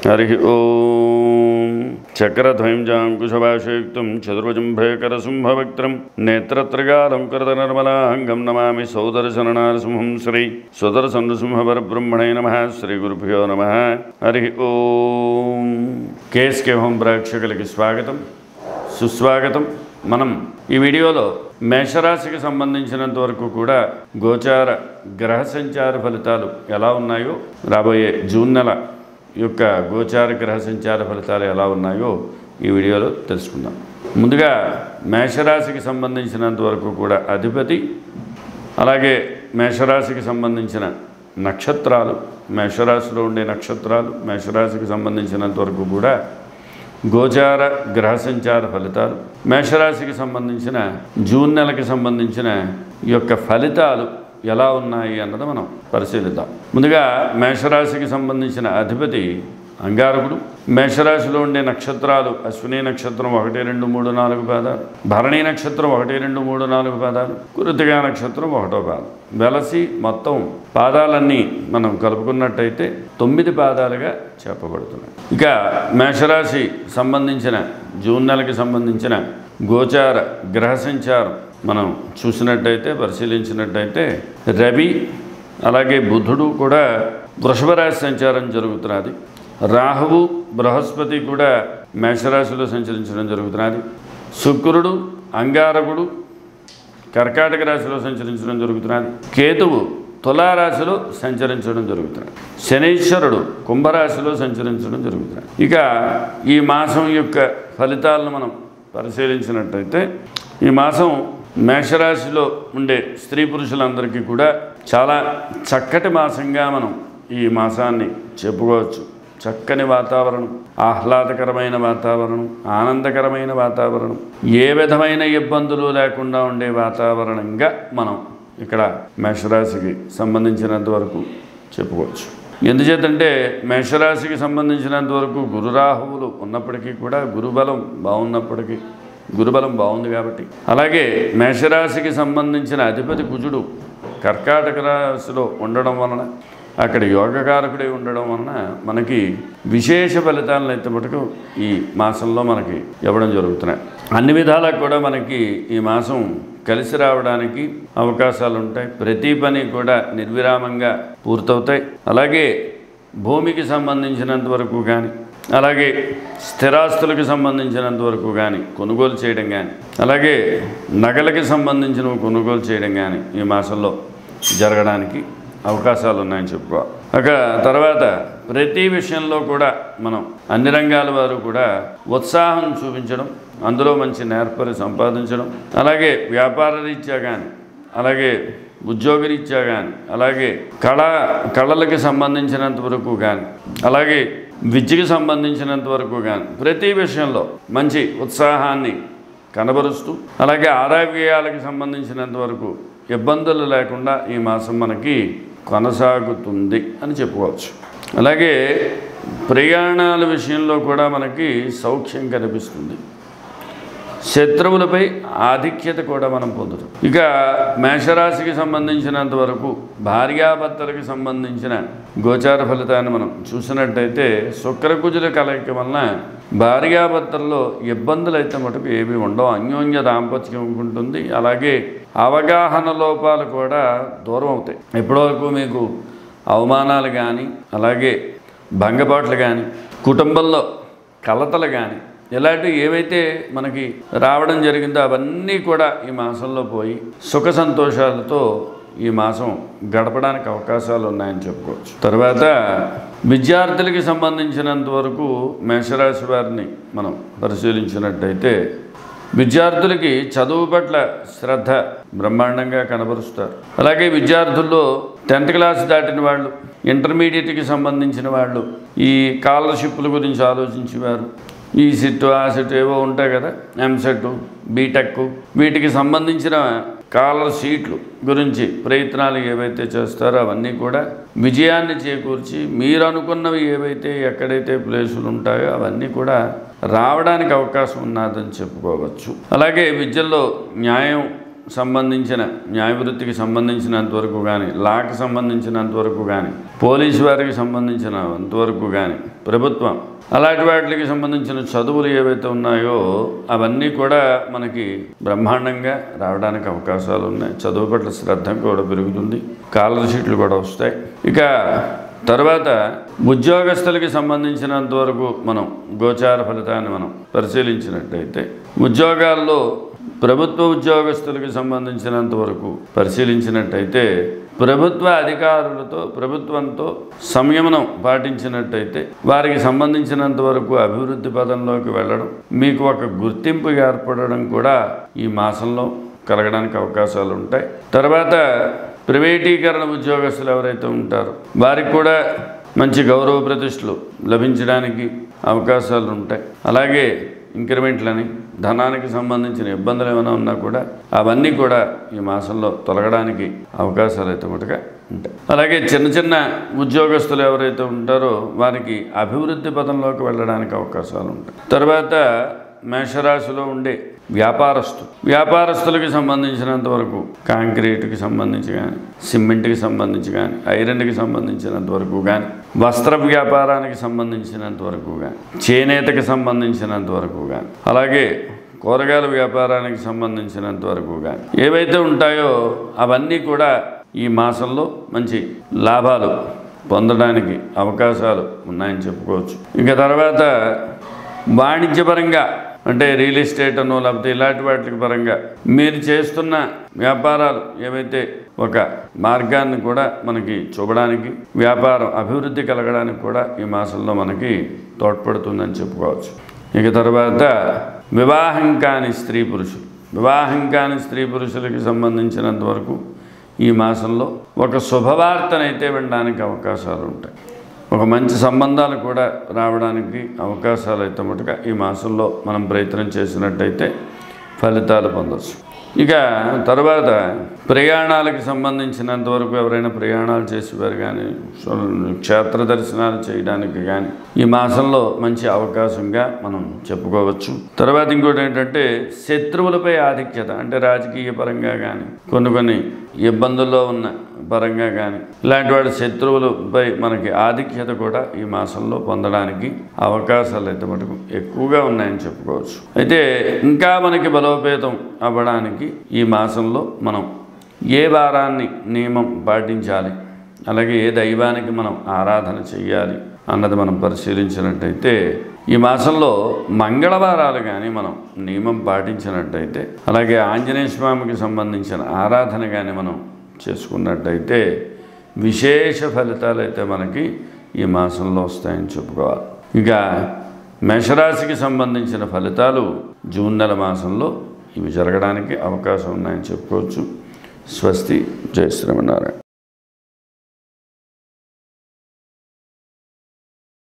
హరి ఓం చక్రధ్వయంజాంకుశభాషయుక్తం చతుర్భుజం భయకరసింహవక్త్రం నేత్రత్రగారం కృతనిర్మలాంగం నమామి సౌదర్శననారసింహం శ్రీ సుదర్శనృసింహపరబ్రహ్మణే నమ శ్రీ గురుభ్యో నమ హరి ఓం కేఎస్కే హోం ప్రేక్షకులకి స్వాగతం సుస్వాగతం మనం ఈ వీడియోలో మేషరాశికి సంబంధించినంత వరకు కూడా గోచార గ్రహ సంచార ఫలితాలు ఎలా ఉన్నాయో రాబోయే జూన్ నెల యొక్క గోచార గ్రహ సంచార ఫలితాలు ఎలా ఉన్నాయో ఈ వీడియోలో తెలుసుకుందాం ముందుగా మేషరాశికి సంబంధించినంత వరకు కూడా అధిపతి అలాగే మేషరాశికి సంబంధించిన నక్షత్రాలు మేషరాశిలో ఉండే నక్షత్రాలు మేషరాశికి సంబంధించినంత వరకు కూడా గోచార గ్రహ సంచార ఫలితాలు మేషరాశికి సంబంధించిన జూన్ నెలకి సంబంధించిన ఈ యొక్క ఫలితాలు ఎలా ఉన్నాయి అన్నది మనం పరిశీలిద్దాం ముందుగా మేషరాశికి సంబంధించిన అధిపతి అంగారకుడు మేషరాశిలో ఉండే నక్షత్రాలు అశ్విని నక్షత్రం ఒకటి రెండు మూడు నాలుగు పాదాలు భరణి నక్షత్రం ఒకటి రెండు మూడు నాలుగు పాదాలు కృతిగా నక్షత్రం ఒకటో పాదం వెలసి మొత్తం పాదాలన్నీ మనం కలుపుకున్నట్టయితే తొమ్మిది పాదాలుగా చెప్పబడుతున్నాయి ఇక మేషరాశి సంబంధించిన జూన్ నెలకి సంబంధించిన గోచార గ్రహ సంచారం మనం చూసినట్టయితే పరిశీలించినట్టయితే రవి అలాగే బుధుడు కూడా వృషభ రాశి సంచారం జరుగుతున్నది రాహువు బృహస్పతి కూడా మేషరాశిలో సంచరించడం జరుగుతున్నది శుక్రుడు అంగారకుడు కర్కాటక రాశిలో సంచరించడం జరుగుతున్నది కేతువు తులారాశిలో సంచరించడం జరుగుతుంది శనీశ్వరుడు కుంభరాశిలో సంచరించడం జరుగుతుంది ఇక ఈ మాసం యొక్క ఫలితాలను మనం పరిశీలించినట్టయితే ఈ మాసం మేషరాశిలో ఉండే స్త్రీ పురుషులందరికీ కూడా చాలా చక్కటి మాసంగా మనం ఈ మాసాన్ని చెప్పుకోవచ్చు చక్కని వాతావరణం ఆహ్లాదకరమైన వాతావరణం ఆనందకరమైన వాతావరణం ఏ విధమైన ఇబ్బందులు లేకుండా ఉండే వాతావరణంగా మనం ఇక్కడ మేషరాశికి సంబంధించినంత వరకు చెప్పుకోవచ్చు ఎందుచేతంటే మేషరాశికి సంబంధించినంత వరకు గురురాహువులు ఉన్నప్పటికీ కూడా గురుబలం బాగున్నప్పటికీ గురుబలం బాగుంది కాబట్టి అలాగే మేషరాశికి సంబంధించిన అధిపతి కుజుడు కర్కాటక రాశిలో ఉండడం వలన అక్కడ యోగకారకుడై ఉండడం వలన మనకి విశేష ఫలితాలను అయితే మటుకు ఈ మాసంలో మనకి ఇవ్వడం జరుగుతున్నాయి అన్ని విధాలకు కూడా మనకి ఈ మాసం కలిసి రావడానికి అవకాశాలు ఉంటాయి ప్రతి పని కూడా నిర్విరామంగా పూర్తవుతాయి అలాగే భూమికి సంబంధించినంత వరకు కానీ అలాగే స్థిరాస్తులకు సంబంధించినంత వరకు కానీ కొనుగోలు చేయడం కానీ అలాగే నగలకి సంబంధించిన కొనుగోలు చేయడం కానీ ఈ మాసంలో జరగడానికి అవకాశాలు ఉన్నాయని చెప్పుకోవాలి ఒక తర్వాత ప్రతి విషయంలో కూడా మనం అన్ని రంగాల వారు కూడా ఉత్సాహం చూపించడం అందులో మంచి నేర్పరి సంపాదించడం అలాగే వ్యాపార రీత్యా కానీ అలాగే ఉద్యోగరీత్యా కానీ అలాగే కళ కళలకి సంబంధించినంత వరకు కానీ అలాగే విద్యకి సంబంధించినంత వరకు కానీ ప్రతి విషయంలో మంచి ఉత్సాహాన్ని కనబరుస్తూ అలాగే ఆదాయ వ్యయాలకు సంబంధించినంత వరకు ఇబ్బందులు లేకుండా ఈ మాసం మనకి కొనసాగుతుంది అని చెప్పుకోవచ్చు అలాగే ప్రయాణాల విషయంలో కూడా మనకి సౌఖ్యం కనిపిస్తుంది శత్రువులపై ఆధిక్యత కూడా మనం పొందుతాం ఇక మేషరాశికి సంబంధించినంత వరకు భార్యాభర్తలకు సంబంధించిన గోచార ఫలితాన్ని మనం చూసినట్టయితే శుక్రకుజుల కలయిక వలన భార్యాభర్తల్లో ఇబ్బందులు అయితే మటుకు ఏవి ఉండవు అన్యోన్య దాంపత్యం ఉంటుంది అలాగే అవగాహన లోపాలు కూడా దూరం అవుతాయి ఇప్పటివరకు మీకు అవమానాలు కానీ అలాగే భంగపాట్లు కానీ కుటుంబంలో కలతలు కానీ ఇలాంటివి ఏవైతే మనకి రావడం జరిగిందో అవన్నీ కూడా ఈ మాసంలో పోయి సుఖ సంతోషాలతో ఈ మాసం గడపడానికి అవకాశాలు ఉన్నాయని చెప్పుకోవచ్చు తర్వాత విద్యార్థులకి సంబంధించినంత వరకు మేషరాశి వారిని మనం పరిశీలించినట్టయితే విద్యార్థులకి చదువు పట్ల శ్రద్ధ బ్రహ్మాండంగా కనబరుస్తారు అలాగే విద్యార్థుల్లో టెన్త్ క్లాస్ దాటిన వాళ్ళు ఇంటర్మీడియట్కి సంబంధించిన వాళ్ళు ఈ స్కాలర్షిప్ల గురించి ఆలోచించేవారు ఈ సెట్ ఆ సెట్ ఏవో ఉంటాయి కదా ఎంసెట్ బీటెక్ వీటికి సంబంధించిన కాలర్ సీట్లు గురించి ప్రయత్నాలు ఏవైతే చేస్తారో అవన్నీ కూడా విజయాన్ని చేకూర్చి మీరు అనుకున్నవి ఏవైతే ఎక్కడైతే ప్లేసులు ఉంటాయో అవన్నీ కూడా రావడానికి అవకాశం ఉన్నదని చెప్పుకోవచ్చు అలాగే విద్యలో న్యాయం సంబంధించిన న్యాయవృత్తికి సంబంధించినంత వరకు కానీ లాకి సంబంధించినంత వరకు కానీ పోలీసు వారికి సంబంధించినంత వరకు కానీ ప్రభుత్వం అలాంటి వాటికి సంబంధించిన చదువులు ఏవైతే ఉన్నాయో అవన్నీ కూడా మనకి బ్రహ్మాండంగా రావడానికి అవకాశాలు ఉన్నాయి చదువు పట్ల శ్రద్ధ కూడా పెరుగుతుంది కాలర్ షీట్లు కూడా వస్తాయి ఇక తర్వాత ఉద్యోగస్తులకి సంబంధించినంత వరకు మనం గోచార ఫలితాన్ని మనం పరిశీలించినట్టయితే ఉద్యోగాల్లో ప్రభుత్వ ఉద్యోగస్తులకు సంబంధించినంత వరకు పరిశీలించినట్టయితే ప్రభుత్వ అధికారులతో ప్రభుత్వంతో సంయమనం పాటించినట్టయితే వారికి సంబంధించినంత వరకు అభివృద్ధి పదంలోకి వెళ్ళడం మీకు ఒక గుర్తింపు ఏర్పడడం కూడా ఈ మాసంలో కలగడానికి అవకాశాలు ఉంటాయి తర్వాత ప్రైవేటీకరణ ఉద్యోగస్తులు ఎవరైతే ఉంటారో వారికి కూడా మంచి గౌరవ ప్రతిష్టలు లభించడానికి అవకాశాలు ఉంటాయి అలాగే ఇంక్రిమెంట్లని ధనానికి సంబంధించిన ఇబ్బందులు ఏమైనా ఉన్నా కూడా అవన్నీ కూడా ఈ మాసంలో తొలగడానికి అవకాశాలు అయితే మటుగా ఉంటాయి అలాగే చిన్న చిన్న ఉద్యోగస్తులు ఎవరైతే ఉంటారో వారికి అభివృద్ధి పదంలోకి వెళ్ళడానికి అవకాశాలు ఉంటాయి తర్వాత మేషరాశిలో ఉండే వ్యాపారస్తు వ్యాపారస్తులకి సంబంధించినంత వరకు కాంక్రీట్కి సంబంధించి కానీ సిమెంట్కి సంబంధించి కానీ ఐరన్కి సంబంధించినంత వరకు కానీ వస్త్ర వ్యాపారానికి సంబంధించినంత వరకు కానీ చేనేతకి సంబంధించినంత వరకు కానీ అలాగే కూరగాయల వ్యాపారానికి సంబంధించినంత వరకు కానీ ఏవైతే ఉంటాయో అవన్నీ కూడా ఈ మాసంలో మంచి లాభాలు పొందడానికి అవకాశాలు ఉన్నాయని చెప్పుకోవచ్చు ఇంకా తర్వాత వాణిజ్యపరంగా అంటే రియల్ ఎస్టేట్ అనో లేకపోతే ఇలాంటి వాటి పరంగా మీరు చేస్తున్న వ్యాపారాలు ఏవైతే ఒక మార్గాన్ని కూడా మనకి చూపడానికి వ్యాపారం అభివృద్ధి కలగడానికి కూడా ఈ మాసంలో మనకి తోడ్పడుతుందని చెప్పుకోవచ్చు ఇక తర్వాత వివాహం కాని స్త్రీ పురుషులు వివాహం కాని స్త్రీ పురుషులకి సంబంధించినంత వరకు ఈ మాసంలో ఒక శుభవార్తనైతే వినడానికి అవకాశాలు ఉంటాయి ఒక మంచి సంబంధాలు కూడా రావడానికి అవకాశాలు అయితే మటుగా ఈ మాసంలో మనం ప్రయత్నం చేసినట్టయితే ఫలితాలు పొందవచ్చు ఇక తర్వాత ప్రయాణాలకు సంబంధించినంత వరకు ఎవరైనా ప్రయాణాలు చేసేవారు కానీ క్షేత్ర దర్శనాలు చేయడానికి కానీ ఈ మాసంలో మంచి అవకాశంగా మనం చెప్పుకోవచ్చు తర్వాత ఇంకోటి ఏంటంటే శత్రువులపై ఆధిక్యత అంటే రాజకీయ పరంగా కానీ కొన్ని కొన్ని ఇబ్బందుల్లో ఉన్న పరంగా కానీ ఇలాంటి వాటి శత్రువులపై మనకి ఆధిక్యత కూడా ఈ మాసంలో పొందడానికి అవకాశాలు అయితే మటుకు ఎక్కువగా ఉన్నాయని చెప్పుకోవచ్చు అయితే ఇంకా మనకి బలోపేతం అవ్వడానికి ఈ మాసంలో మనం ఏ వారాన్ని నియమం పాటించాలి అలాగే ఏ దైవానికి మనం ఆరాధన చెయ్యాలి అన్నది మనం పరిశీలించినట్టయితే ఈ మాసంలో మంగళవారాలు కానీ మనం నియమం పాటించినట్టయితే అలాగే ఆంజనేయ స్వామికి సంబంధించిన ఆరాధన కానీ మనం చేసుకున్నట్టయితే విశేష ఫలితాలు అయితే మనకి ఈ మాసంలో వస్తాయని చెప్పుకోవాలి ఇక మేషరాశికి సంబంధించిన ఫలితాలు జూన్ నెల మాసంలో ఇవి జరగడానికి అవకాశం ఉన్నాయని చెప్పుకోవచ్చు స్వస్తి జయ శ్రీమన్నారాయణ